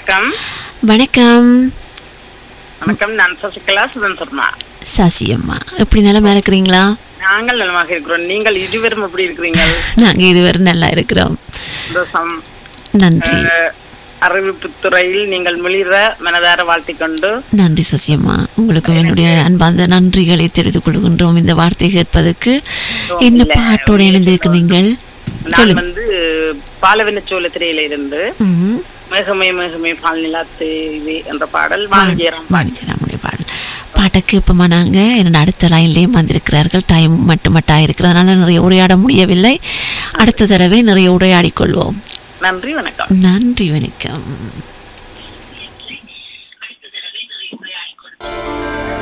வணக்கம் வணக்கம் வணக்கம் நான் சசிகலா சுதன் சர்மா சசியம்மா எப்படி நிலமா இருக்கிறீங்களா நாங்கள் நலமாக இருக்கிறோம் நீங்கள் இருவரும் எப்படி இருக்கிறீங்க நாங்க இதுவரை நல்லா இருக்கிறோம் சந்தோஷம் நன்றி அஹ், அறிவிப்புத் துறையில் நீங்கள் மிளிர மனதார வாழ்த்திக் கொண்டு நன்றி சசியம்மா உங்களுக்கும் என்னுடைய அன்பார்ந்த நன்றிகளை தெரிவித்துக் கொள்கின்றோம் இந்த வார்த்தை கேட்பதற்கு என்ன பாட்டோடு இணைந்திருக்கிறீர்கள் நான் வந்து பாலவன சோழத்திரையில இருந்து ம்ஹும். மேகமே மேகமே பால் நிலாத்து இது என்ற பாடல் வாங்கியறம் வாணிஜராமுடைய பாடல் பாட்டை கேட்போமா நாங்க என்னோட அடுத்த லைன்லேயும் வந்திருக்கிறார்கள் டைம் மட்டும் மட்டும் இருக்கிறதுனால நிறைய உரையாட முடியவில்லை அடுத்த தடவை நிறைய உரையாடிக் கொள்வோம் நன்றி வணக்கம் நன்றி வணக்கம்